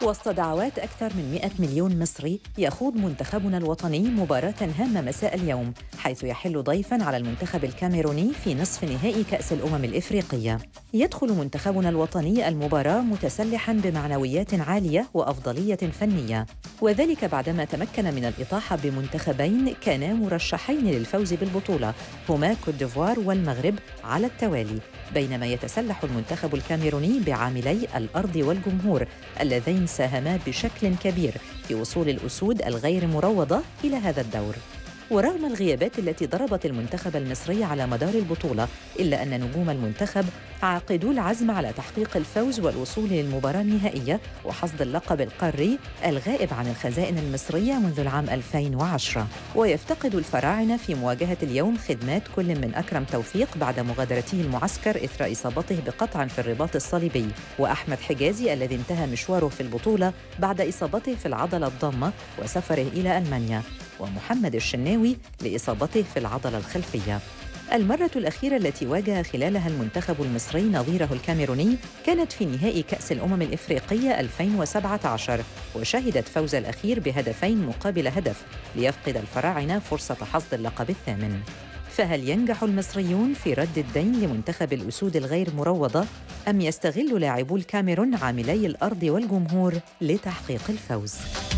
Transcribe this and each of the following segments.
وسط دعوات أكثر من 100 مليون مصري يخوض منتخبنا الوطني مباراة هامة مساء اليوم حيث يحل ضيفاً على المنتخب الكاميروني في نصف نهائي كأس الأمم الإفريقية يدخل منتخبنا الوطني المباراة متسلحاً بمعنويات عالية وأفضلية فنية وذلك بعدما تمكن من الإطاحة بمنتخبين كانا مرشحين للفوز بالبطولة هما كوت ديفوار والمغرب على التوالي بينما يتسلح المنتخب الكاميروني بعاملي الأرض والجمهور اللذين ساهما بشكل كبير في وصول الأسود الغير مروضة إلى هذا الدور ورغم الغيابات التي ضربت المنتخب المصري على مدار البطولة إلا أن نجوم المنتخب عاقدوا العزم على تحقيق الفوز والوصول للمباراة النهائية وحصد اللقب القاري الغائب عن الخزائن المصرية منذ العام 2010 ويفتقد الفراعنة في مواجهة اليوم خدمات كل من أكرم توفيق بعد مغادرته المعسكر إثر إصابته بقطع في الرباط الصليبي وأحمد حجازي الذي انتهى مشواره في البطولة بعد إصابته في العضلة الضامة وسفره إلى ألمانيا ومحمد الشناوي لإصابته في العضلة الخلفية المرة الأخيرة التي واجه خلالها المنتخب المصري نظيره الكاميروني كانت في نهائي كأس الأمم الإفريقية 2017 وشهدت فوز الأخير بهدفين مقابل هدف ليفقد الفراعنة فرصة حصد اللقب الثامن فهل ينجح المصريون في رد الدين لمنتخب الأسود الغير مروضة أم يستغل لاعبو الكاميرون عاملي الأرض والجمهور لتحقيق الفوز؟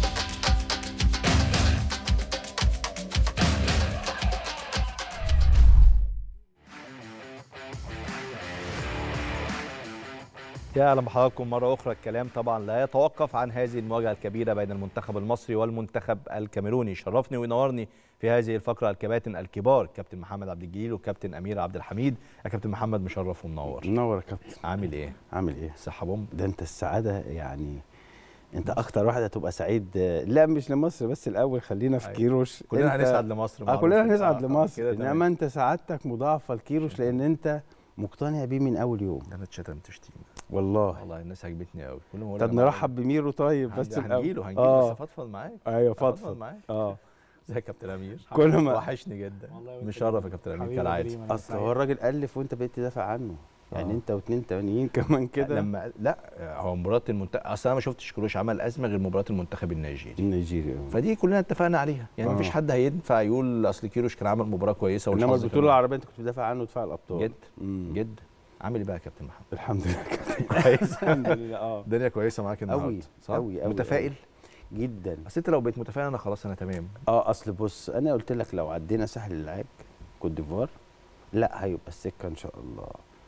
يا اهلا بحضراتكم مره اخرى الكلام طبعا لا يتوقف عن هذه المواجهه الكبيره بين المنتخب المصري والمنتخب الكاميروني شرفني وينورني في هذه الفقره الكباتن الكبار كابتن محمد عبد الجليل وكابتن امير عبد الحميد يا كابتن محمد مشرف ومنور منور يا كابتن عامل ايه عامل ايه صحه بوم ده انت السعاده يعني انت اكتر واحد هتبقى سعيد لا مش لمصر بس الاول خلينا في أيوة. كيروش كلنا انت- هنسعد لمصر اه معروف. كلنا هنسعد آه، لمصر كده تمام. انما انت سعادتك مضاعفه لكيروش لان انت مقتنع بيه من اول يوم انا اتشتمت شتيمه والله والله الناس عجبتني قوي كل ما أقول طب يا جماعة نرحب بميرو طيب بس بس الاول هنجيله هنجيله اه بس افضفض معاك ايوه افضفض فضفض معاك اه ازيك يا كابتن امير كل ما وحشني جدا والله وأنت مشرف يا كمان. كابتن امير حبيبي كالعاده كريم، أنا اصل سعيد. هو الراجل الف وانت بقيت تدافع عنه يعني آه. انت واثنين تانيين كمان كده لما لا هو مباراه المنتخب اصل انا ما شفتش كروش عمل ازمه غير مباراه المنتخب النيجيري نيجيريا فدي كلنا اتفقنا عليها يعني آه. مفيش حد هينفع يقول اصل كيروش كان عمل مباراه كويسه انما والحظ البطوله كان- العربيه انت كنت بتدافع عنه دفاع الابطال جد مم. جد عامل ايه بقى يا كابتن محمد الحمد لله كابتن كويس الحمد لله اه الدنيا كويسه معاك النهارده أوي، صح أوي، أوي، متفائل جدا اصل انت لو بقيت متفائل انا خلاص انا تمام اه اصل بص انا قلت لك لو عدينا ساحل العاج كوت ديفوار لا هيبقى السكه ان شاء الله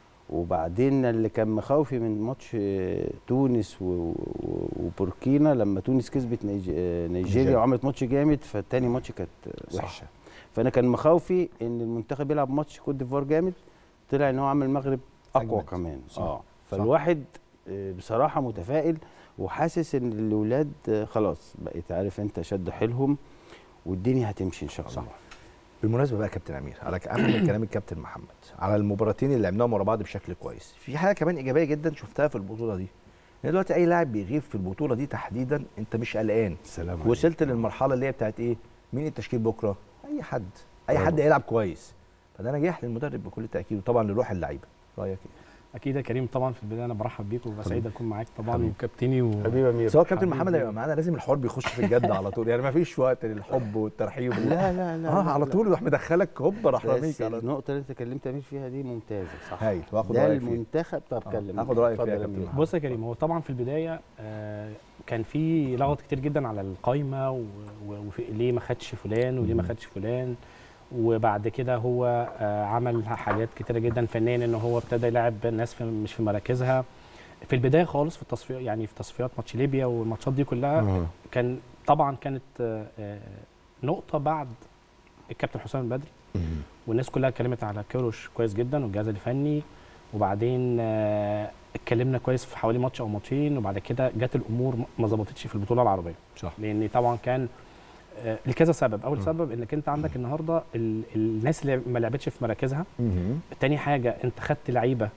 وبعدين اللي كان مخاوفي من ماتش آه، تونس و- و- وبوركينا لما تونس كسبت نيج- آه، نيجيريا. نيجيريا وعملت ماتش جامد فالتاني ماتش كانت آه، صح. وحشه فانا كان مخاوفي ان المنتخب يلعب ماتش كوت ديفوار جامد طلع ان هو عمل المغرب اقوى أجمد. كمان صح. اه صح. فالواحد آه، بصراحه متفائل وحاسس ان الاولاد آه، خلاص بقيت عارف انت شد حيلهم والدنيا هتمشي ان شاء الله صح. بالمناسبه بقى يا كابتن امير على قبل من كلام الكابتن محمد على المباراتين اللي لعبناهم ورا بعض بشكل كويس في حاجه كمان ايجابيه جدا شفتها في البطوله دي ان دلوقتي اي لاعب بيغيب في البطوله دي تحديدا انت مش قلقان سلام وصلت للمرحله اللي هي بتاعت ايه مين التشكيل بكره اي حد اي حد هيلعب كويس فده نجاح للمدرب بكل تاكيد وطبعا لروح اللعيبه رايك ايه اكيد يا كريم طبعا في البدايه انا برحب بيك وببقى سعيد اكون معاك طبعا حبيبي. وكابتني و... حبيبي امير سواء كابتن حبيبي. محمد هيبقى معانا لازم الحوار بيخش في الجد على طول يعني ما فيش وقت للحب والترحيب لا لا لا اه لا على لا. طول يروح مدخلك هوب راح بس راميك على طول النقطة اللي انت كلمت امير فيها دي ممتازة صح هايل واخد ده رايك فيه المنتخب طب آه، كلم هاخد رأيك اتفضل فيها يا يا كابتن أمير. محمد. بص يا كريم هو طبعا في البدايه آه كان في لغط كتير جدا على القايمه و- و- وفي ليه ما خدش فلان وليه ما مم. خدش فلان وبعد كده هو آه عمل حاجات كتيره جدا فنيا ان هو ابتدى يلعب ناس في مش في مراكزها في البدايه خالص في التصفيات يعني في تصفيات ماتش ليبيا والماتشات دي كلها آه. كان طبعا كانت آه، آه، نقطه بعد الكابتن حسام البدري والناس كلها اتكلمت على كيروش كويس جدا والجهاز الفني وبعدين آه، اتكلمنا كويس في حوالي ماتش او ماتشين وبعد كده جت الامور ما ظبطتش في البطوله العربيه صح لان طبعا كان آه، لكذا سبب اول م. سبب انك انت عندك النهارده ال- الناس اللي ما لعبتش في مراكزها مهم. تاني حاجه انت خدت لعيبه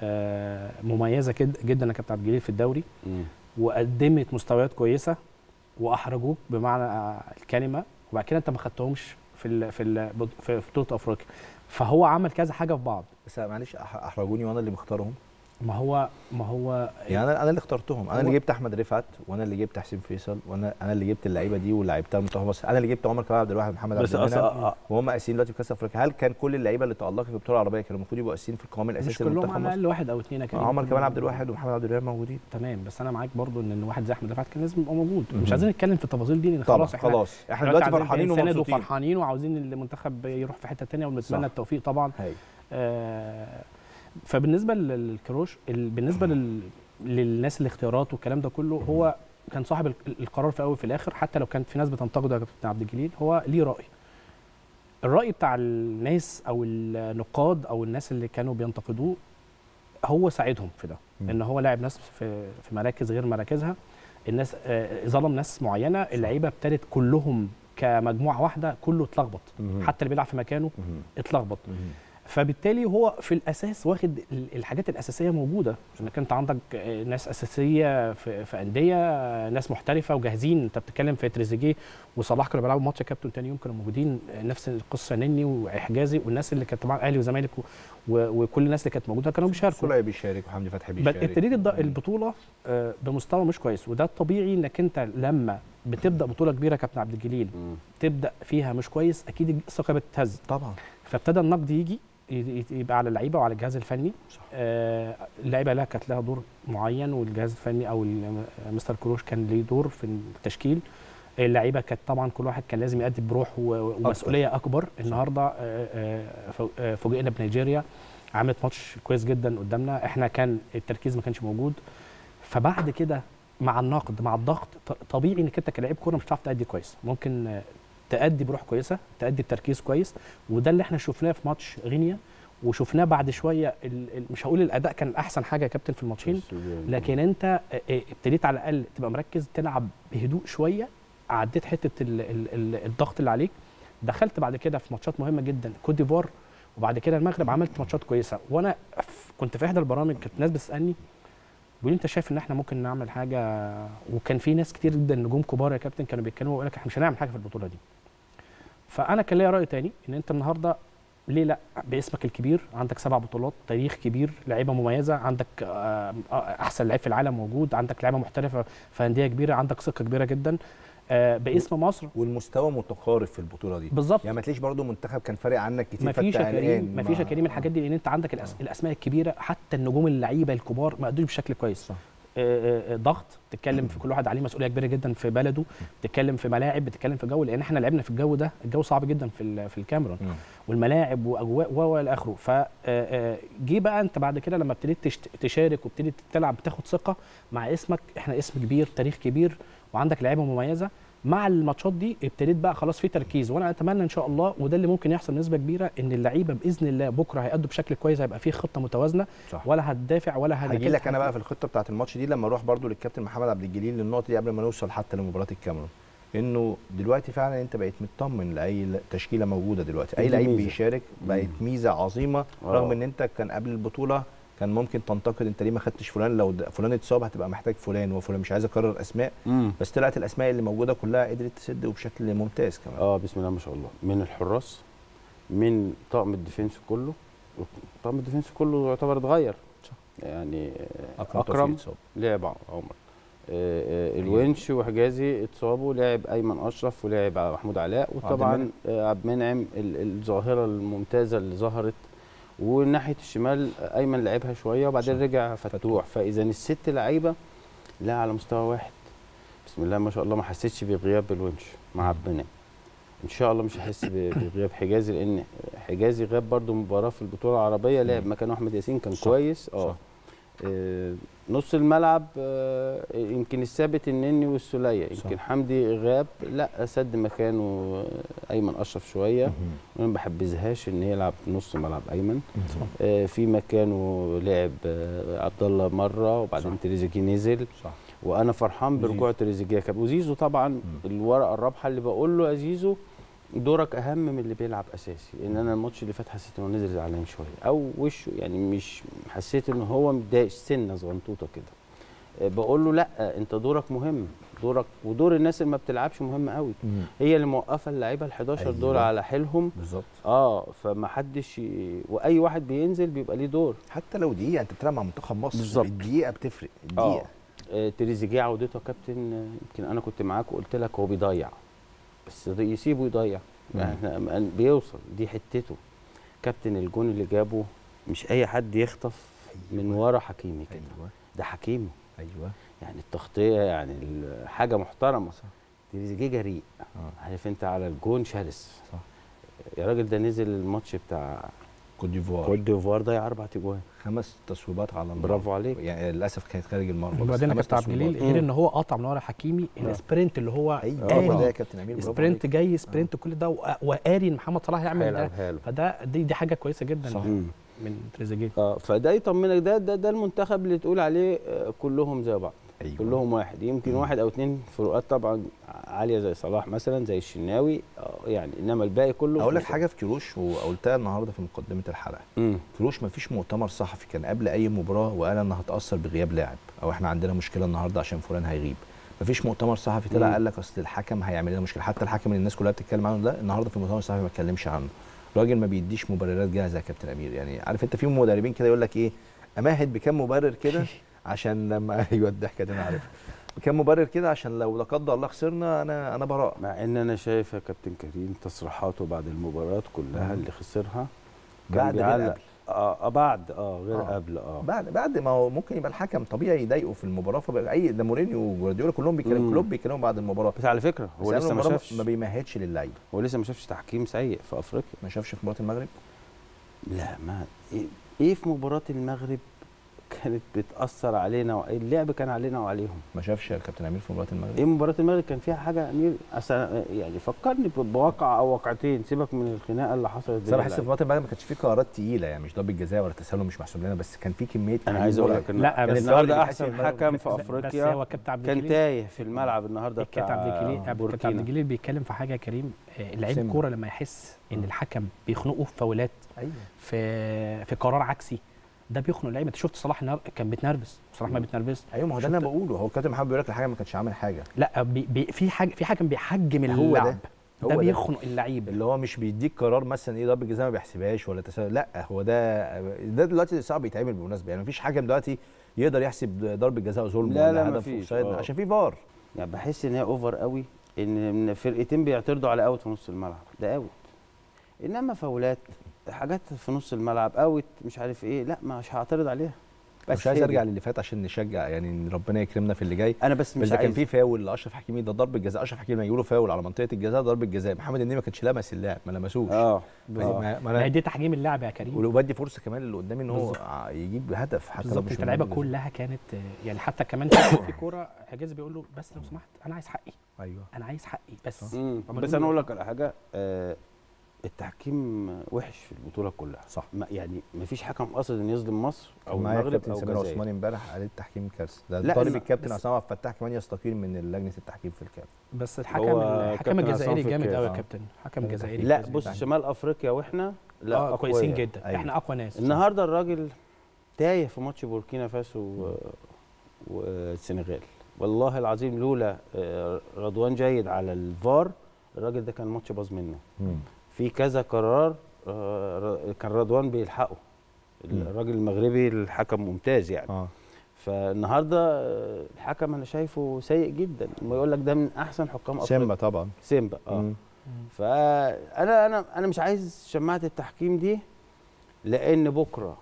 آه، مميزه كد- جدا يا كابتن عبد الجليل في الدوري مم. وقدمت مستويات كويسه واحرجوك بمعنى آه، الكلمه وبعد كده انت ما خدتهمش في ال في ال في في بطوله افريقيا فهو عمل كذا حاجه في بعض بس معلش أح- احرجوني وانا اللي مختارهم ما هو ما هو يعني انا انا اللي اخترتهم انا هو- اللي جبت احمد رفعت وانا اللي جبت حسين فيصل وانا انا اللي جبت اللعيبه دي ولعبتها منتخب مصر انا اللي جبت عمر كمال عبد الواحد ومحمد عبد بس أص- المنعم أ- وهم اساسيين دلوقتي في كاس افريقيا هل كان كل اللعيبه اللي تالقت في البطوله العربيه كانوا المفروض يبقوا اساسيين في القوام مش الاساسي كلهم لمنتخب على مصر الاقل واحد او اثنين يا كريم عمر كمال عبد الواحد ومحمد عبد الوهاب موجودين تمام بس انا معاك برضو ان إن واحد زي احمد رفعت كان لازم يبقى موجود مهم. مش عايزين نتكلم في التفاصيل دي لان طبعا خلاص احنا خلاص احنا دلوقتي دلوقتي عايزين فرحانين بنساند ومبسوطين وفرحانين وعاوزين المنتخب يروح في حته ثانيه ونتمنى صح. التوفيق طبعا هاي. آه، فبالنسبه لل- للكروش ال- بالنسبه لل للناس الاختيارات والكلام ده كله هو كان صاحب ال- القرار في الاول وفي الاخر حتى لو كانت في ناس بتنتقده يا كابتن عبد الجليل هو ليه راي الراي بتاع الناس او النقاد او الناس اللي كانوا بينتقدوه هو ساعدهم في ده مم. ان هو لاعب ناس في في مراكز غير مراكزها الناس آه، ظلم ناس معينه اللعيبه ابتدت كلهم كمجموعه واحده كله اتلخبط مهم. حتى اللي بيلعب في مكانه مهم. اتلخبط مهم. فبالتالي هو في الاساس واخد ال- الحاجات الاساسيه موجوده انك انت عندك آه، ناس اساسيه في, في انديه آه، ناس محترفه وجاهزين انت بتتكلم في تريزيجيه وصلاح كانوا بيلعبوا ماتش يا كابتن تاني يوم كانوا موجودين آه، نفس القصه نني وحجازي والناس اللي كانت طبعا اهلي وزمالك و- و- وكل الناس اللي كانت موجوده كانوا بيشاركوا سولية بيشارك وحمدي فتحي بل- بيشارك ابتديت الض- البطوله آه، بمستوى مش كويس وده الطبيعي انك انت لما بتبدا بطوله كبيره يا كابتن عبد الجليل مم. تبدا فيها مش كويس اكيد الثقه بتتهز طبعا فابتدى النقد يجي ي- ي- يبقى على اللعيبه وعلى الجهاز الفني صح. آه اللعيبه لها كانت لها دور معين والجهاز الفني او ال- مستر كروش كان ليه دور في التشكيل اللعيبه كانت طبعا كل واحد كان لازم يأدي بروح و- ومسؤوليه اكبر النهارده آه، آه، فو- آه، فوجئنا بنيجيريا عملت ماتش كويس جدا قدامنا احنا كان التركيز ما كانش موجود فبعد كده مع النقد مع الضغط ط- طبيعي انك انت كلاعب كوره مش هتعرف تأدي كويس ممكن آه، تأدي بروح كويسه تأدي بتركيز كويس وده اللي احنا شفناه في ماتش غينيا وشفناه بعد شويه ال- ال- مش هقول الاداء كان احسن حاجه يا كابتن في الماتشين لكن انت آه، آه، ابتديت على الاقل تبقى مركز تلعب بهدوء شويه عديت حته ال ال ال الضغط اللي عليك دخلت بعد كده في ماتشات مهمه جدا كوت ديفوار وبعد كده المغرب عملت ماتشات كويسه وانا ف- كنت في احدى البرامج كانت ناس بتسالني بيقول لي انت شايف ان احنا ممكن نعمل حاجه وكان في ناس كتير جدا نجوم كبار يا كابتن كانوا بيتكلموا ويقول لك احنا مش هنعمل حاجه في البطوله دي فانا كان ليا راي تاني ان انت النهارده ليه لا باسمك الكبير عندك سبع بطولات تاريخ كبير لعيبه مميزه عندك آه، آه، احسن لعيب في العالم موجود عندك لعيبه محترفه في انديه كبيره عندك ثقه كبيره جدا آه، باسم مصر والمستوى متقارب في البطوله دي بالظبط يعني ما تلاقيش برضو منتخب كان فارق عنك كتير مفيش يا فأنت كريم قلقان. مفيش يا ما- كريم الحاجات دي لان انت عندك الأس... الاسماء الكبيره حتى النجوم اللعيبه الكبار ما ادوش بشكل كويس صح. آه، آه، ضغط بتتكلم في كل واحد عليه مسؤوليه كبيره جدا في بلده بتتكلم في ملاعب بتتكلم في جو لان احنا لعبنا في الجو ده الجو صعب جدا في ال- في الكاميرون مم. والملاعب واجواء و و الى اخره فجي بقى انت بعد كده لما ابتديت تشت- تشارك وابتديت تلعب بتاخد ثقه مع اسمك احنا اسم كبير تاريخ كبير وعندك لعيبه مميزه مع الماتشات دي ابتديت بقى خلاص في تركيز وانا اتمنى ان شاء الله وده اللي ممكن يحصل بنسبه كبيره ان اللعيبه باذن الله بكره هيأدوا بشكل كويس هيبقى في خطه متوازنه صح. ولا هتدافع ولا هجي لك انا بقى في الخطه بتاعه الماتش دي لما اروح برضو للكابتن محمد عبد الجليل للنقطه دي قبل ما نوصل حتى لمباراه الكاميرون انه دلوقتي فعلا انت بقيت مطمن لاي ل- تشكيله موجوده دلوقتي اي دي لعيب ميزة. بيشارك بقت ميزه عظيمه آه. رغم ان انت كان قبل البطوله كان ممكن تنتقد انت ليه ما خدتش فلان لو د- فلان اتصاب هتبقى محتاج فلان وفلان مش عايز اكرر اسماء مم. بس طلعت الاسماء اللي موجوده كلها قدرت تسد وبشكل ممتاز كمان اه بسم الله ما شاء الله من الحراس من طاقم الديفنس كله طاقم الديفنس كله يعتبر اتغير صح. يعني آه، اكرم, اكرم اتصاب لعب ع- عمر آه، آه، الونش وحجازي اتصابوا لعب ايمن اشرف ولعب محمود علاء وطبعا المنعم. آه، عبد المنعم ال- الظاهره الممتازه اللي ظهرت وناحيه الشمال آه، ايمن لعبها شويه وبعدين صح. رجع فتوح فاذا الست لعيبه لا على مستوى واحد بسم الله ما شاء الله ما حسيتش بغياب الونش مع عبد المنعم ان شاء الله مش هحس ب- بغياب حجازي لان حجازي غاب برضو مباراه في البطوله العربيه لعب مم. مكانه احمد ياسين كان صح. كويس اه صح. آه، نص الملعب آه، يمكن الثابت النني والسوليه صح. يمكن حمدي غاب لا سد مكانه آه، ايمن اشرف شويه مهم. وانا ما بحبذهاش ان يلعب نص ملعب ايمن مهم. آه، في مكانه لعب آه، عبد الله مره وبعدين صح. تريزيجيه نزل صح وانا فرحان وزيزو. برجوع تريزيجيه كاب وزيزو طبعا الورقه الرابحه اللي بقول له يا زيزو دورك اهم من اللي بيلعب اساسي لان انا الماتش اللي فات حسيت انه نزل زعلان شويه او وشه يعني مش حسيت ان هو متضايق سنه صغنطوطه كده آه، بقول له لا آه، انت دورك مهم دورك ودور الناس اللي ما بتلعبش مهم قوي هي اللي موقفه اللعيبه ال 11 دول أيوة. على حيلهم بالظبط اه فما حدش ي... واي واحد بينزل بيبقى ليه دور حتى لو دقيقه انت بتلعب مع منتخب مصر بالظبط. الدقيقه بتفرق اه الدقيقه آه، تريزيجيه عودته يا كابتن آه، يمكن انا كنت معاك وقلت لك هو بيضيع بس ده يسيبه يضيع مم. احنا م- بيوصل دي حتته كابتن الجون اللي جابه مش اي حد يخطف من ورا حكيمي كده ايوه ده حكيمي ايوه يعني التغطيه يعني ال- حاجه محترمه صح. تريزيجيه جريء اه عارف انت على الجون شرس صح. يا راجل ده نزل الماتش بتاع كوت ديفوار كوت ديفوار ضيع اربع تجوان خمس تصويبات على المرمى برافو عليك يعني للاسف كانت خارج المرمى بس وبعدين يا خمس كابتن عبد الجليل تصويبات. غير ان هو قطع من ورا حكيمي السبرنت اللي هو ايوه آه. هو ده يا كابتن امير برافو سبرنت عليك. جاي سبرنت كل ده وق- وقاري ان محمد صلاح يعمل ده هيلعبها له فده دي دي حاجه كويسه جدا صح. مم. من تريزيجيه اه فده يطمنك ده ده ده المنتخب اللي تقول عليه آه، كلهم زي بعض أيوة. كلهم واحد يمكن مم. واحد او اتنين فروقات طبعا عاليه زي صلاح مثلا زي الشناوي آه، يعني انما الباقي كله اقول لك في- حاجه في كروش وقلتها النهارده في مقدمه الحلقه مم. كروش ما فيش مؤتمر صحفي كان قبل اي مباراه وقال انا هتاثر بغياب لاعب او احنا عندنا مشكله النهارده عشان فلان هيغيب ما فيش مؤتمر صحفي طلع مم. قال لك اصل الحكم هيعمل لنا مشكله حتى الحكم اللي الناس كلها بتتكلم عنه ده النهارده في المؤتمر الصحفي ما اتكلمش عنه راجل ما بيديش مبررات جاهزه يا كابتن امير يعني عارف انت في مدربين كده يقول لك ايه امهد بكم مبرر كده عشان لما ايوه الضحكه دي انا عارفها بكم مبرر كده عشان لو لا قدر الله خسرنا انا انا براء مع ان انا شايف يا كابتن كريم تصريحاته بعد المباراه كلها مم. اللي خسرها كان بعد غير بيعلق- قبل. اه آه، بعد اه غير آه. قبل اه بعد بعد ما هو ممكن يبقى الحكم طبيعي يضايقه في المباراه فبقى اي ده مورينيو وجوارديولا كلهم بيتكلموا مم. كلوب بيتكلموا بعد المباراه بس على فكره هو بس قبل لسه ما المباراة شافش ما بيمهدش للعيبه هو لسه ما شافش تحكيم سيء في افريقيا ما شافش في مباراه المغرب لا ما ايه إيه في مباراه المغرب كانت بتاثر علينا و- اللعب كان علينا وعليهم ما شافش يا كابتن امير في مباراه المغرب ايه مباراه المغرب كان فيها حاجه امير أصل يعني فكرني ب- بواقع او واقعتين سيبك من الخناقه اللي حصلت بس انا بين بحس في اللعيبة. مباراه المغرب ما كانش فيه قرارات تقيله يعني مش ضربه جزاء ولا تسلل مش محسوب لنا بس كان في كميه انا تحكيم عايز اقول مرعب. لك ان لا، كان بس النهارده النهارده بيحسب احسن المغرب. حكم في بس- بس افريقيا هو كابتن عبد كان الجليل تايه في الملعب النهارده بتاع كابتن عبد الجليل كابتن عبد بوركينا الجليل بيتكلم في حاجه يا كريم آه، لعيب سمة. الكوره لما يحس ان آه. الحكم بيخنقه في فاولات ايوه في في قرار عكسي ده بيخنق اللعيبه انت شفت صلاح النهارده كان بيتنرفز صلاح ما بيتنرفزش ايوه ما هو ده اللي انا شفت- بقوله هو كابتن محمد بيقول لك الحاجه ما كانش عامل حاجه لا بي بي في حاجه في حكم بيحجم هو ده. اللعب هو ده ده. بيخنق اللعيب اللي هو مش بيديك قرار مثلا ايه ضربه جزاء ما بيحسبهاش ولا تسلل لا هو ده ده دلوقتي صعب يتعمل بالمناسبه يعني مفيش حكم دلوقتي يقدر يحسب ضربه جزاء ظلم لا، ولا لا، هدف مفيش. اوفسايد آه. عشان في فار يعني بحس ان هي اوفر قوي ان إن فرقتين بيعترضوا على اوت في نص الملعب ده اوت انما فاولات حاجات في نص الملعب اوت مش عارف ايه لا مش هعترض عليها بس مش عايز هي دي. ارجع للي فات عشان نشجع يعني إن ربنا يكرمنا في اللي جاي انا بس بس مش ده كان عايز في فاول لاشرف حكيمي ده ضربه جزاء اشرف حكيمي لما يقولوا فاول على منطقه الجزاء ضربه جزاء محمد النني ما كانش لمس اللاعب ما لمسوش اه ما- آه. ما- ما ما هي أنا- دي تحجيم اللعب يا كريم ولو بدي فرصه كمان اللي قدامي ان هو بالظبط. ع- يجيب هدف حتى لو بالظبط مش انت من اللعيبه ضربة جزاء. كلها كانت آه، يعني حتى كمان في كوره حجاز بيقول له بس لو سمحت انا عايز حقي ايوه انا عايز حقي بس مم. عمال بس يقول انا له- اقول لك على حاجه آه التحكيم وحش في البطوله كلها صح. ما يعني ما فيش حكم قصد ان يظلم مصر او كان معايا المغرب الكابتن او سمير الجزائر عثماني امبارح قال التحكيم كارثه ده لا، طالب إن- الكابتن بس- عصام عبد الفتاح كمان يستقيل من لجنه التحكيم في الكاف بس الحكم هو الحكم كابتن الجزائري عصام في جامد قوي يا الكاس. كابتن حكم كان جزائري لا كويس بص جداً. شمال افريقيا واحنا لا اه كويسين أقوياء. جدا أيوة. احنا اقوى ناس النهارده الراجل تايه في ماتش بوركينا فاسو و- والسنغال والله العظيم لولا آه، رضوان جيد على الفار الراجل ده كان الماتش باظ منه في كذا قرار آه، ر- كان رضوان بيلحقه مم. الراجل المغربي الحكم ممتاز يعني اه فالنهارده آه، الحكم انا شايفه سيء جدا ما يقول لك ده من احسن حكام افريقيا سيمبا طبعا سيمبا اه مم. فانا انا انا مش عايز شماعه التحكيم دي لان بكره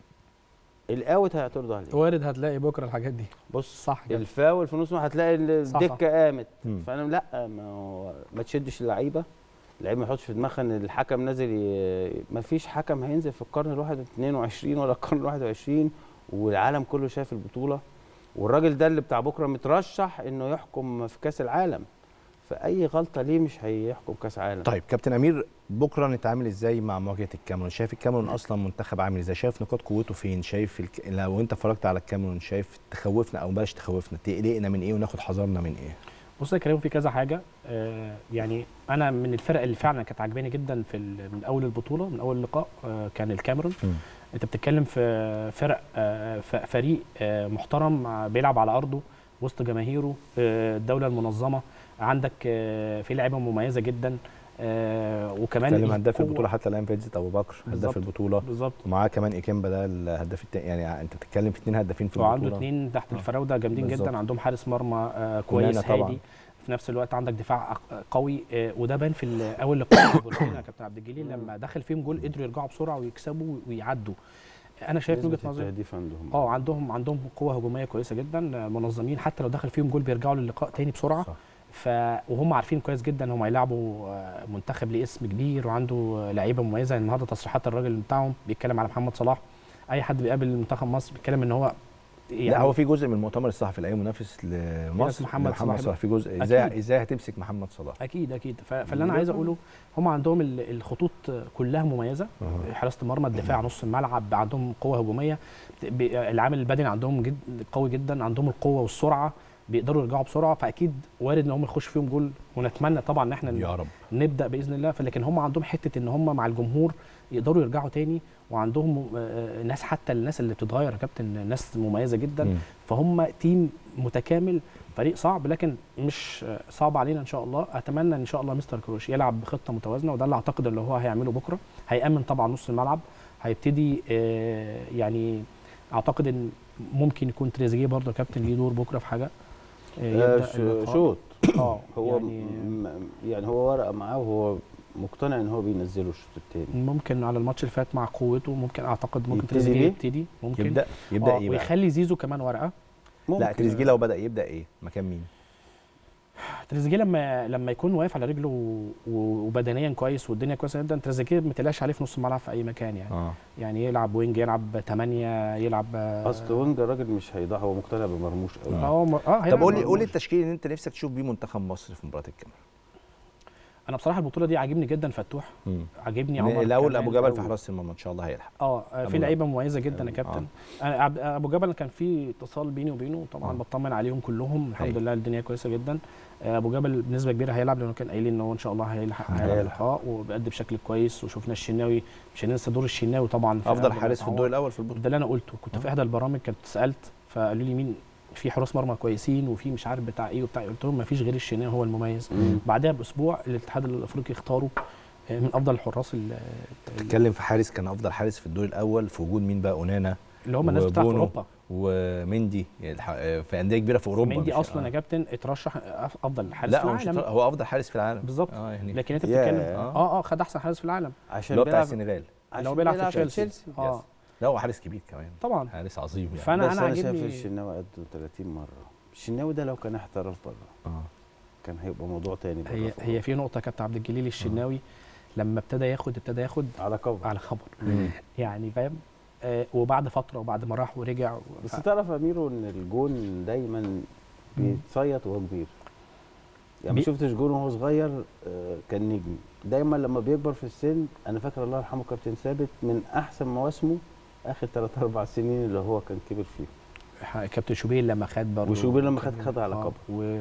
الاوت هيعترضوا عليه وارد هتلاقي بكره الحاجات دي بص صح كده الفاول في نص هتلاقي صح. الدكه قامت مم. فانا لا ما هو ما تشدش اللعيبه اللعيبه ما يحطش في دماغها ان الحكم نازل ي... ما فيش حكم هينزل في القرن الواحد 22 ولا القرن الواحد 21 والعالم كله شايف البطوله والراجل ده اللي بتاع بكره مترشح انه يحكم في كاس العالم فاي غلطه ليه مش هيحكم كاس عالم طيب كابتن امير بكره نتعامل ازاي مع مواجهه الكاميرون شايف الكاميرون اصلا منتخب عامل ازاي شايف نقاط قوته فين شايف الك... لو انت اتفرجت على الكاميرون شايف تخوفنا او بلاش تخوفنا تقلقنا من ايه وناخد حذرنا من ايه بص يا كريم في كذا حاجه آه يعني انا من الفرق اللي فعلا كانت عجباني جدا في ال- من اول البطوله من اول لقاء آه كان الكاميرون مم. انت بتتكلم في فرق آه ف- فريق آه محترم آه، بيلعب على ارضه وسط جماهيره آه الدوله المنظمه عندك آه في لعيبه مميزه جدا آه وكمان بتتكلم هداف القوة- البطوله حتى الان فيدزيت ابو بكر بالظبط. هداف البطوله بالظبط ومعاه كمان ايكيمبا ده الهداف التاني يعني انت بتتكلم في اثنين هدافين في وعنده البطوله اثنين تحت آه. الفراوده جامدين بالظبط. جدا عندهم حارس مرمى آه كويس ونانا طبعاً. هادي في نفس الوقت عندك دفاع أق- قوي آه وده بان في ال- اول لقاء في بوركينا يا كابتن عبد الجليل لما دخل فيهم جول قدروا يرجعوا بسرعه ويكسبوا ويعدوا انا شايف من وجهه نسبة نظري التهديف عندهم اه عندهم عندهم قوه هجوميه كويسه جدا آه، منظمين حتى لو دخل فيهم جول بيرجعوا للقاء تاني بسرعه صح. ف وهم عارفين كويس جدا هم هيلعبوا آه، منتخب ليه اسم كبير وعنده آه، لعيبه مميزه النهارده تصريحات الراجل بتاعهم بيتكلم على محمد صلاح اي حد بيقابل منتخب مصر بيتكلم ان هو لا هو في جزء من المؤتمر الصحفي لاي منافس لمصر محمد محمد صلاح صلاح في جزء أكيد. ازاي ازاي هتمسك محمد صلاح اكيد اكيد ف- فاللي انا عايز اقوله هم عندهم ال- الخطوط كلها مميزه أها. حراسه المرمى الدفاع نص الملعب عندهم قوه هجوميه ب- العامل البدني عندهم جد قوي جدا عندهم القوه والسرعه بيقدروا يرجعوا بسرعه فاكيد وارد ان هم يخش فيهم جول ونتمنى طبعا ان احنا يا رب نبدا باذن الله فلكن هم عندهم حته ان هم مع الجمهور يقدروا يرجعوا تاني وعندهم آه، ناس حتى الناس اللي بتتغير يا كابتن ناس مميزه جدا مم. فهم تيم متكامل فريق صعب لكن مش آه، صعب علينا ان شاء الله اتمنى ان شاء الله مستر كروش يلعب بخطه متوازنه وده اللي اعتقد اللي هو هيعمله بكره هيامن طبعا نص الملعب هيبتدي آه، يعني اعتقد ان ممكن يكون تريزيجيه برضه يا كابتن ليه دور بكره في حاجه آه، آه، يبدأ ش- اللقاء. شوط اه هو يعني يعني, يعني هو ورقه معاه وهو مقتنع ان هو بينزله الشوط الثاني ممكن على الماتش اللي فات مع قوته ممكن اعتقد ممكن يبتدي تريزيجيه بيه؟ يبتدي ممكن يبدا يبدا آه، ايه بقى ويخلي زيزو كمان ورقه لا تريزيجيه لو بدا يبدا ايه مكان مين تريزيجيه لما لما يكون واقف على رجله و- وبدنيا كويس والدنيا كويسه جدا تريزيجيه ما تقلقش عليه في نص الملعب في اي مكان يعني اه يعني يلعب وينج يلعب 8 يلعب آه، اصل وينج الراجل مش هيضيع هو مقتنع بمرموش قوي اه م- اه طب هيلعب قول لي مرموش. قول لي التشكيل اللي انت نفسك تشوف بيه منتخب مصر في مباراه الكاميرون انا بصراحه البطوله دي عاجبني جدا فتوح عاجبني عمر الاول كمال. ابو جبل في أول. حراسه المرمى ان شاء الله هيلحق اه آه، أبو في جبل. لعيبه مميزه جدا يا آه. كابتن انا عب- ابو جبل كان في اتصال بيني وبينه طبعا آه. بطمن عليهم كلهم الحمد أيوة. لله الدنيا كويسه جدا آه، ابو جبل بنسبه كبيره هيلعب لانه كان قايلين ان هو ان شاء الله هيلحق هيلعب هيلحق. اللقاء وبيأدي بشكل كويس وشفنا الشناوي مش هننسى دور الشناوي طبعا في افضل قبل ما حارس في يتعور. الدور الاول في البطوله ده اللي انا قلته كنت آه. في احدى البرامج كنت سالت فقالوا لي مين في حراس مرمى كويسين وفي مش عارف بتاع ايه وبتاع إيه. قلت لهم ما فيش غير الشناوي هو المميز مم. بعدها باسبوع الاتحاد الافريقي اختاروا آه، من افضل الحراس ال- بتتكلم في حارس كان افضل حارس في الدور الاول في وجود مين بقى اونانا اللي هم الناس بتاعت وبونو اوروبا ومندي الح- في انديه كبيره في اوروبا مندي مش- اصلا يا آه. كابتن اترشح أف- افضل حارس لا في هو مش العالم هو افضل حارس في العالم بالظبط. اه يعني لكن انت ياه. بتتكلم اه اه خد احسن حارس في العالم عشان اللي هو بتاع بيلعب السنغال اللي هو عشان بيلعب في تشيلسي اه يس. لا هو حارس كبير كمان طبعا حارس عظيم يعني فانا بس انا انا شايف عاجبني الشناوي قده 30 مره الشناوي ده لو كان احترف بره اه كان هيبقى موضوع تاني بره هي في هي في نقطه كابتن عبد الجليل الشناوي لما ابتدى ياخد ابتدى ياخد أوروبا. على كفر على خبر مم. يعني فاهم آه وبعد فتره وبعد ما راح ورجع بس ف- تعرف يا ميرو ان الجون دايما بيتصيط وهو كبير يعني ما بي- شفتش جون وهو صغير آه، كان نجم دايما لما بيكبر في السن انا فاكر الله يرحمه كابتن ثابت من احسن مواسمه اخر 3 4 سنين اللي هو كان كبر فيه كابتن شوبير لما خد برضه وشوبير لما خد خد على كبر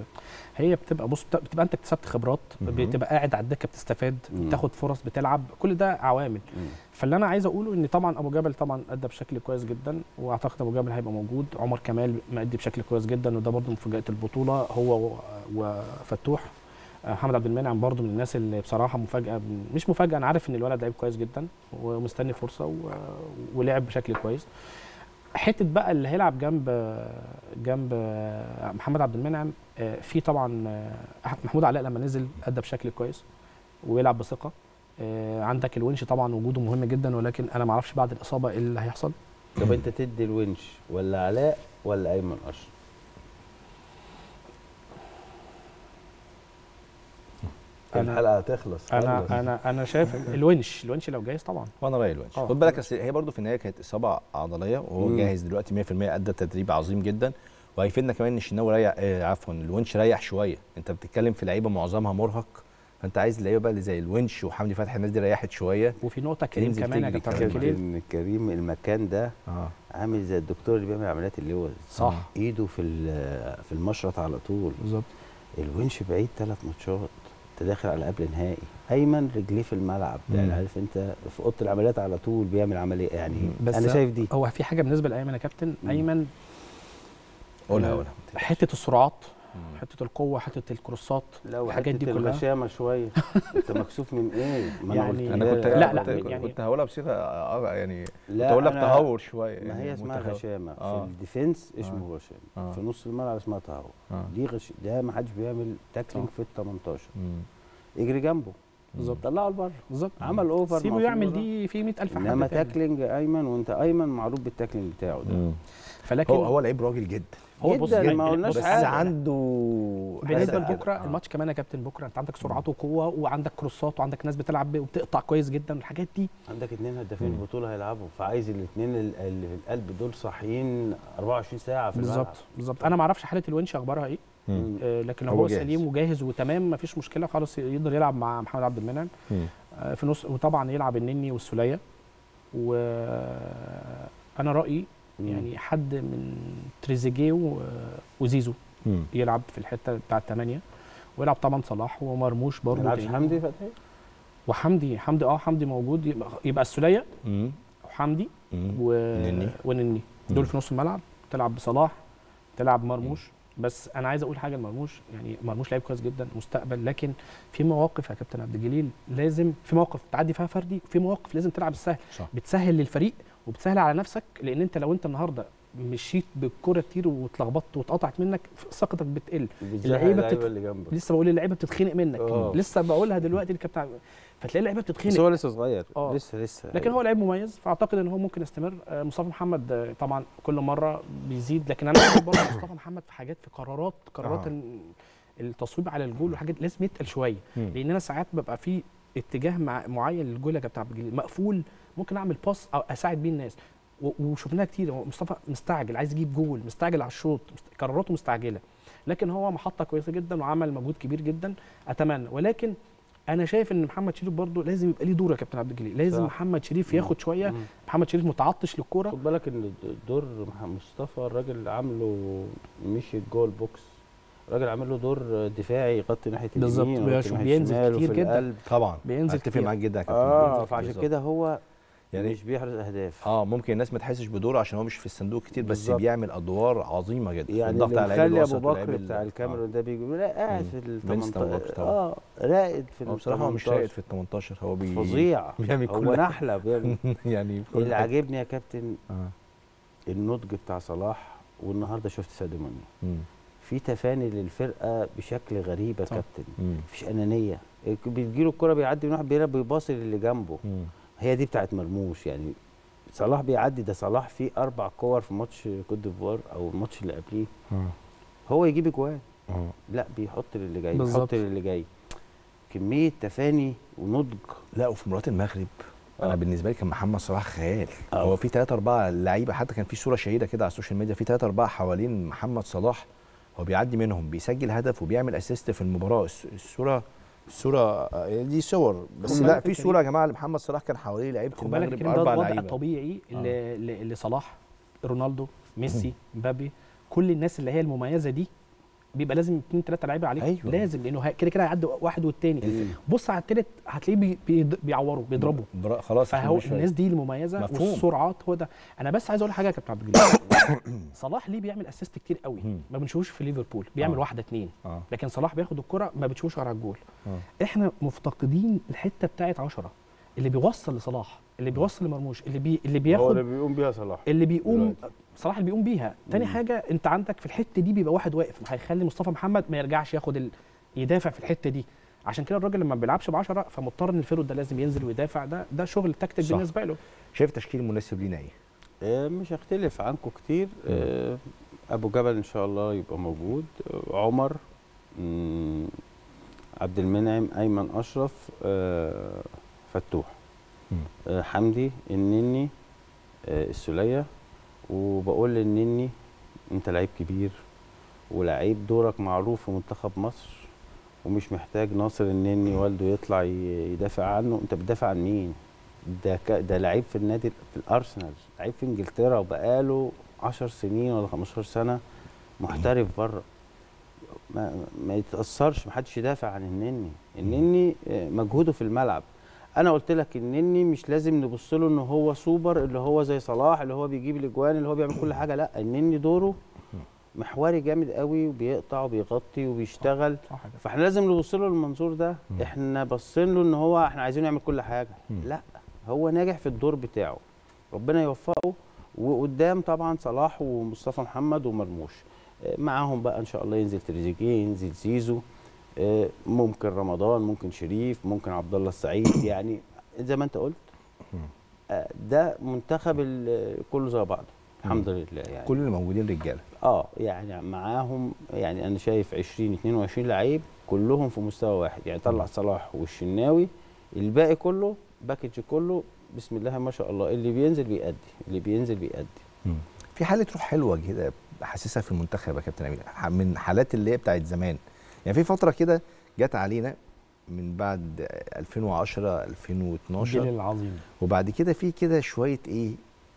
وهي بتبقى بص بتبقى انت اكتسبت خبرات مهم. بتبقى قاعد على الدكه بتستفاد مم. بتاخد فرص بتلعب كل ده عوامل مم. فاللي انا عايز اقوله ان طبعا ابو جبل طبعا ادى بشكل كويس جدا واعتقد ابو جبل هيبقى موجود عمر كمال مادي بشكل كويس جدا وده برضه مفاجاه البطوله هو و- وفتوح آه، محمد عبد المنعم برضه من الناس اللي بصراحه مفاجاه مش مفاجاه انا عارف ان الولد لعيب كويس جدا ومستني فرصه و... ولعب بشكل كويس حته بقى اللي هيلعب جنب جنب محمد عبد المنعم آه، في طبعا آه، محمود علاء لما نزل ادى بشكل كويس ويلعب بثقه آه، عندك الونش طبعا وجوده مهم جدا ولكن انا ما اعرفش بعد الاصابه ايه اللي هيحصل طب انت تدي الونش ولا علاء ولا ايمن اشرف أنا- الحلقه هتخلص خلص. انا انا انا شايف الونش الونش لو جاهز طبعا وانا رايي الونش آه. خد بالك أصل هي برضو في النهايه كانت اصابه عضليه وهو مم. جاهز دلوقتي 100% ادى تدريب عظيم جدا وهيفيدنا كمان ان الشناوي ريح آه عفوا الونش ريح شويه انت بتتكلم في لعيبه معظمها مرهق فانت عايز اللعيبه بقى اللي زي الونش وحمدي فتحي الناس دي ريحت شويه وفي نقطه كريم ينزل كمان يا تجري كابتن كمان. عبد الجليل كابتن كريم المكان ده اه عامل زي الدكتور اللي بيعمل عمليات اللوز صح ايده في ال- في المشرط على طول بالظبط الونش بعيد ثلاث ماتشات انت داخل على قبل نهائي ايمن رجليه في الملعب يعني مم. عارف انت في اوضه العمليات على طول بيعمل عمليه يعني بس انا شايف دي هو في حاجه بالنسبه لايمن يا كابتن مم. ايمن قولها آه، قولها حته السرعات مم. حته القوه حته الكروسات لو الحاجات دي كلها الغشامه شويه انت مكسوف من ايه ما يعني- قلت انا كنت لا، لا، كنت, يعني- كنت هقولها بصيغه آه، يعني كنت لا هقول لك أنا- تهور شويه ما يعني هي اسمها متهور. غشامه آه. في الديفنس اسمه غشامه آه. في نص الملعب اسمها تهور آه. دي غش ده ما حدش بيعمل تاكلينج صح. في ال 18 مم. يجري جنبه بالظبط طلعه لبره بالظبط عمل اوفر سيبه مع يعمل فيورا. دي في 100000 حد انما تاني. تاكلينج ايمن وانت ايمن معروف بالتاكلينج بتاعه ده مم. فلكن هو هو لعيب راجل جدا هو بص جداً، يعني ما قلناش بس حاجة. عنده بالنسبه حاجة- لبكره آه. الماتش كمان يا كابتن بكره انت عندك سرعات وقوه وعندك كروسات وعندك ناس بتلعب ب- وبتقطع كويس جدا الحاجات دي عندك اتنين هدافين مم. البطوله هيلعبوا فعايز الاثنين اللي في القلب دول صاحيين 24 ساعه في الملعب بالظبط بالظبط انا ما اعرفش حاله الونش اخبارها ايه مم. آه، لكن لو هو هو جاهز. سليم وجاهز وتمام ما فيش مشكله خلاص يقدر يلعب مع محمد عبد المنعم مم. آه، في نص وطبعا يلعب النني والسوليه وانا رايي مم. يعني حد من تريزيجيه و- وزيزو مم. يلعب في الحته بتاعه الثمانيه ويلعب طبعا صلاح ومرموش ما برضه يلعبش تاني. حمدي فتحي وحمدي حمدي اه حمدي موجود يبقى, يبقى السوليه مم. وحمدي مم. و... نني. ونني مم. دول في نص الملعب تلعب بصلاح تلعب مرموش بس انا عايز اقول حاجه لمرموش يعني مرموش لعيب كويس جدا مستقبل لكن في مواقف يا كابتن عبد الجليل لازم في مواقف تعدي فيها فردي وفي مواقف لازم تلعب السهل صح. بتسهل للفريق وبتسهل على نفسك لان انت لو انت النهارده مشيت بالكره كتير واتلخبطت واتقطعت منك ثقتك بتقل اللعيبه اللعيبة بتت- اللي جنبك لسه بقول اللعيبه بتتخنق منك آه. لسه بقولها دلوقتي الكابتن فتلاقي اللعيبه بس بتتخنق هو لسه صغير آه. لسه لسه لكن هو لعيب مميز فاعتقد ان هو ممكن يستمر آه، مصطفى محمد آه، طبعا كل مره بيزيد لكن انا عايز برضه مصطفى محمد في حاجات في قرارات قرارات آه. ال- التصويب على الجول وحاجات لازم يتقل شويه مم. لان انا ساعات ببقى في اتجاه مع معين للجول يا كابتن عبد الجليل مقفول ممكن اعمل باس او اساعد بيه الناس و- وشفناها كتير هو مصطفى مستعجل عايز يجيب جول مستعجل على الشوط مست- قراراته مستعجله لكن هو محطه كويسه جدا وعمل مجهود كبير جدا اتمنى ولكن انا شايف ان محمد شريف برضه لازم يبقى ليه دور يا كابتن عبد الجليل لازم صح. محمد شريف ياخد شويه مم. محمد شريف متعطش للكوره خد بالك ان دور مح- مصطفى الراجل عامله مش الجول بوكس الراجل عامل له دور دفاعي يغطي ناحيه بالظبط، اليمين ويغطي بيشوف ناحية بينزل الشمال كتير وفي جدا. القلب. طبعا بينزل اتفق كتير. معاك جدا يا كابتن اه بينزل فعشان بالظبط. كده هو يعني يعني مش بيحرز اهداف اه ممكن الناس ما تحسش بدوره عشان هو مش في الصندوق كتير بس بالظبط. بيعمل ادوار عظيمه جدا في يعني الضغط اللي على لعيب مخلي ابو الوسط ولعيب بكر ال- بتاع الكاميرون ده بيقول لا قاعد مم. في ال فينس 18 أبو بكر طبعا. اه راقد في ال هو بصراحه هو مش 18. راقد في ال 18 هو بي فظيع بيعمل هو كل حاجة. نحله بيعمل يعني في كل اللي حاجة. عاجبني يا كابتن اه النضج بتاع صلاح والنهارده شفت ساديو ماني مم. في تفاني للفرقه بشكل غريب يا صح. كابتن مم. مفيش انانيه بتجيله الكره بيعدي من واحد بيلعب بيباصي للي جنبه مم. هي دي بتاعت مرموش يعني صلاح بيعدي ده صلاح فيه اربع كور في ماتش كوت ديفوار او الماتش اللي قبليه اه هو يجيب اجوان اه لا بيحط للي جاي بالظبط. بيحط للي جاي كميه تفاني ونضج لا وفي مباراه المغرب انا آه. بالنسبه لي كان محمد صلاح خيال آه. هو في ثلاثة أربعة لعيبة حتى كان في صورة شهيرة كده على السوشيال ميديا في ثلاثة أربعة حوالين محمد صلاح هو بيعدي منهم بيسجل هدف وبيعمل اسيست في المباراة الس- الصورة الصورة آه، دي صور بس خد لا بالك في يا صورة يا جماعة لمحمد صلاح كان حواليه لعيبة خد بالك المغرب الكلام ده أربع الوضع لعيبة الطبيعي اللي, اللي اللي صلاح رونالدو ميسي مبابي كل الناس اللي هي المميزه دي بيبقى لازم اثنين ثلاثه لعيبه عليه أيوة. لازم لانه ه- كده كده هيعدي واحد والتاني مم. بص على التالت هتلاقيه بي بي بيعوروا بيضربوا برا- خلاص إحنا فهو مش الناس دي المميزه مفهوم. والسرعات هو ده انا بس عايز اقول حاجه يا كابتن عبد الجليل صلاح ليه بيعمل اسيست كتير قوي مم. ما بنشوفوش في ليفربول بيعمل آه. واحده اتنين اه لكن صلاح بياخد الكره ما بتشوفوش غير على الجول آه. احنا مفتقدين الحته بتاعت 10 اللي بيوصل لصلاح اللي بيوصل لمرموش اللي بي اللي هو بياخد اللي بيقوم بيها صلاح اللي بيقوم دلوقتي. صلاح اللي بيقوم بيها تاني مم. حاجه انت عندك في الحته دي بيبقى واحد واقف هيخلي مصطفى محمد ما يرجعش ياخد ال... يدافع في الحته دي عشان كده الراجل لما ما بيلعبش ب 10 فمضطر ان الفيرود ده لازم ينزل ويدافع ده ده شغل تكتيك صح. بالنسبه له شايف تشكيل مناسب لينا ايه؟ آه، مش هختلف عنكم كتير آه، ابو جبل ان شاء الله يبقى موجود آه، عمر مم، عبد المنعم ايمن اشرف آه، فتوح مم. آه، حمدي النني آه، السوليه وبقول للنني انت لعيب كبير ولعيب دورك معروف في منتخب مصر ومش محتاج ناصر النني والده يطلع ي- يدافع عنه انت بتدافع عن مين ده ك... ده لعيب في النادي في الارسنال لعيب في انجلترا وبقاله 10 سنين ولا 15 سنه محترف بره ما, ما يتاثرش ما حدش يدافع عن النني النني آه، مجهوده في الملعب انا قلت لك النني مش لازم نبص له ان هو سوبر اللي هو زي صلاح اللي هو بيجيب الاجوان اللي هو بيعمل كل حاجه لا النني دوره محوري جامد قوي وبيقطع وبيغطي وبيشتغل صح كده. فاحنا لازم نبص له المنظور ده احنا باصين له ان هو احنا عايزين يعمل كل حاجه لا هو ناجح في الدور بتاعه ربنا يوفقه وقدام طبعا صلاح ومصطفى محمد ومرموش آه، معاهم بقى ان شاء الله ينزل تريزيجيه ينزل زيزو آه، ممكن رمضان ممكن شريف ممكن عبد الله السعيد يعني زي ما انت قلت آه، ده منتخب ال- كله زي بعضه الحمد لله يعني كل اللي موجودين رجاله اه يعني معاهم يعني انا شايف 20 22 لعيب كلهم في مستوى واحد يعني طلع صلاح والشناوي الباقي كله باكج كله بسم الله ما شاء الله اللي بينزل بيأدي اللي بينزل بيأدي في حاله روح حلوه كده حاسسها في المنتخب يا كابتن امير ح- من حالات اللي هي بتاعت زمان يعني في فتره كده جت علينا من بعد 2010 2012 الجيل العظيم وبعد كده في كده شويه ايه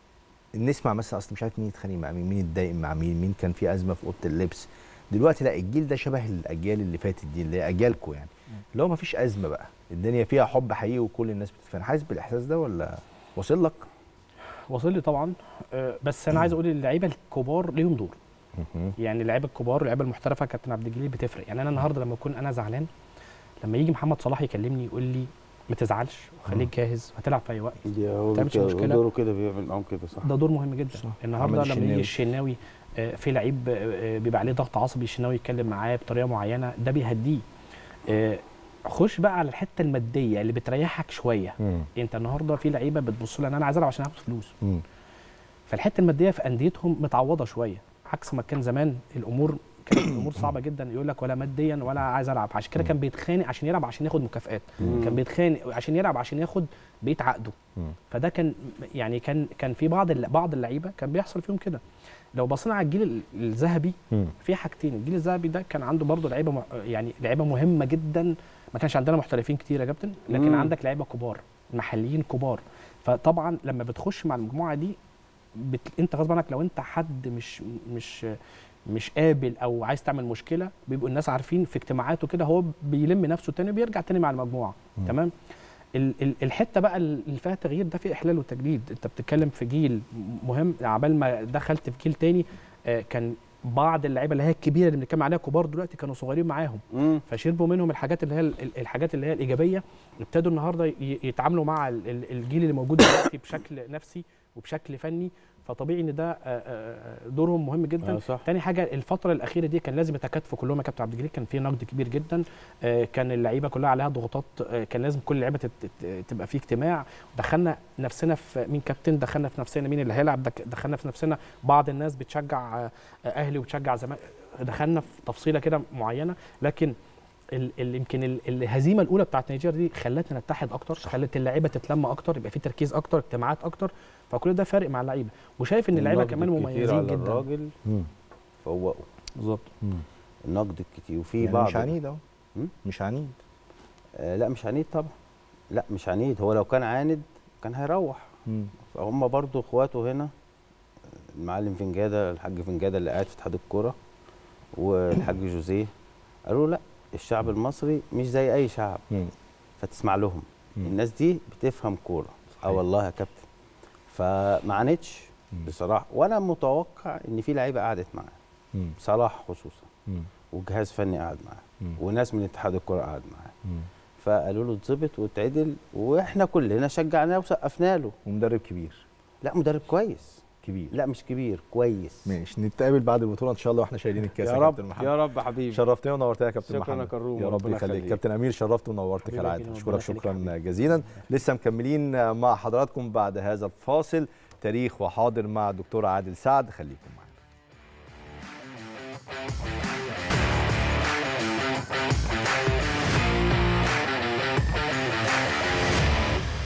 نسمع مثلا اصل مش عارف مين اتخانق مع مين مين اتضايق مع مين مين كان في ازمه في اوضه اللبس دلوقتي لا الجيل ده شبه الاجيال اللي فاتت دي اللي هي اجيالكم يعني اللي هو ما فيش ازمه بقى الدنيا فيها حب حقيقي وكل الناس بتتفاهم حاسس بالاحساس ده ولا واصل لك واصل لي طبعا آه، بس انا عايز اقول اللعيبه الكبار ليهم دور يعني اللعيبه الكبار اللعيبه المحترفه كابتن عبد الجليل بتفرق يعني انا النهارده لما اكون انا زعلان لما يجي محمد صلاح يكلمني يقول لي ما تزعلش وخليك جاهز هتلعب في اي وقت دي هو تعملش كده- مشكلة. دوره كده بيعمل معاهم كده صح ده دور مهم جدا صح. النهارده عمل لما الشناوي. يجي الشناوي آه، في لعيب آه، بيبقى عليه ضغط عصبي الشناوي يتكلم معاه بطريقه معينه ده بيهديه آه، خش بقى على الحته الماديه اللي بتريحك شويه انت النهارده في لعيبه بتبص لها ان انا عايز العب عشان اخد فلوس مم. فالحته الماديه في انديتهم متعوضه شويه عكس ما كان زمان الامور كانت الامور صعبه جدا يقول لك ولا ماديا ولا عايز العب عشان كده كان بيتخانق عشان يلعب عشان ياخد مكافآت مم. كان بيتخانق عشان يلعب عشان ياخد بيت عقده مم. فده كان يعني كان كان في بعض الل- بعض اللعيبه كان بيحصل فيهم كده لو بصينا على الجيل ال- الذهبي مم. في حاجتين الجيل الذهبي ده كان عنده برضه لعيبه مع- يعني لعيبه مهمه جدا ما كانش عندنا محترفين كتير يا كابتن لكن مم. عندك لعيبه كبار محليين كبار فطبعا لما بتخش مع المجموعه دي بت... انت غصب عنك لو انت حد مش مش مش قابل او عايز تعمل مشكله بيبقوا الناس عارفين في اجتماعاته كده هو بيلم نفسه تاني وبيرجع تاني مع المجموعه مم. تمام ال- ال- الحته بقى اللي فيها تغيير ده في احلال وتجديد انت بتتكلم في جيل مهم عبال ما دخلت في جيل تاني آه، كان بعض اللعيبه اللي هي الكبيره اللي بنتكلم عليها كبار دلوقتي كانوا صغيرين معاهم مم. فشربوا منهم الحاجات اللي هي ال- ال- الحاجات اللي هي الايجابيه ابتدوا النهارده ي- يتعاملوا مع ال- ال- الجيل اللي موجود دلوقتي بشكل نفسي وبشكل فني فطبيعي ان ده آه، آه، آه، دورهم مهم جدا آه، صح. تاني حاجه الفتره الاخيره دي كان لازم يتكاتفوا كلهم يا كابتن عبد الجليل كان في نقد كبير جدا آه، كان اللعيبه كلها عليها ضغوطات آه، كان لازم كل اللعيبه تت- تت- تبقى في اجتماع دخلنا نفسنا في مين كابتن دخلنا في نفسنا مين اللي هيلعب دك- دخلنا في نفسنا بعض الناس بتشجع آه، اهلي وتشجع زمالك دخلنا في تفصيله كده معينه لكن ال- ال- يمكن ال- الهزيمه الاولى بتاعت نيجيريا دي خلتنا نتحد اكتر خلت اللعيبه تتلم اكتر يبقى في تركيز اكتر اجتماعات اكتر فكل ده فارق مع اللعيبه وشايف ان اللعيبه النقد كمان الكتير مميزين على جدا الراجل مم. فوقه بالظبط مم. النقد الكتير وفي يعني بعض مش عنيد اهو مم؟ مش عنيد آه لا مش عنيد طبعا لا مش عنيد هو لو كان عاند كان هيروح مم. فهم برضو اخواته هنا المعلم فنجاده الحاج فنجاده اللي قاعد في اتحاد الكوره والحاج جوزيه قالوا لا الشعب المصري مش زي اي شعب مم. فتسمع لهم مم. الناس دي بتفهم كوره اه صحيح. والله يا كابتن فما عانتش مم. بصراحه وانا متوقع ان في لعيبه قعدت معاه مم. صلاح خصوصا مم. وجهاز فني قعد معاه مم. وناس من اتحاد الكوره قعد معاه مم. فقالوا له اتظبط واتعدل واحنا كلنا شجعناه وسقفنا له ومدرب كبير لا مدرب كويس كبير لا مش كبير كويس ماشي نتقابل بعد البطوله ان شاء الله واحنا شايلين الكاس يا كابتن رب محمد. يا رب حبيبي شرفتني ونورتني يا كابتن شكراً محمد يا كروم، يا رب ربنا يخليك يخليك. كابتن امير شرفت ونورت حبيبي كالعاده يا اشكرك ربنا يخليك شكرا حبيبي. جزيلا لسه مكملين مع حضراتكم بعد هذا الفاصل تاريخ وحاضر مع الدكتور عادل سعد خليكم معانا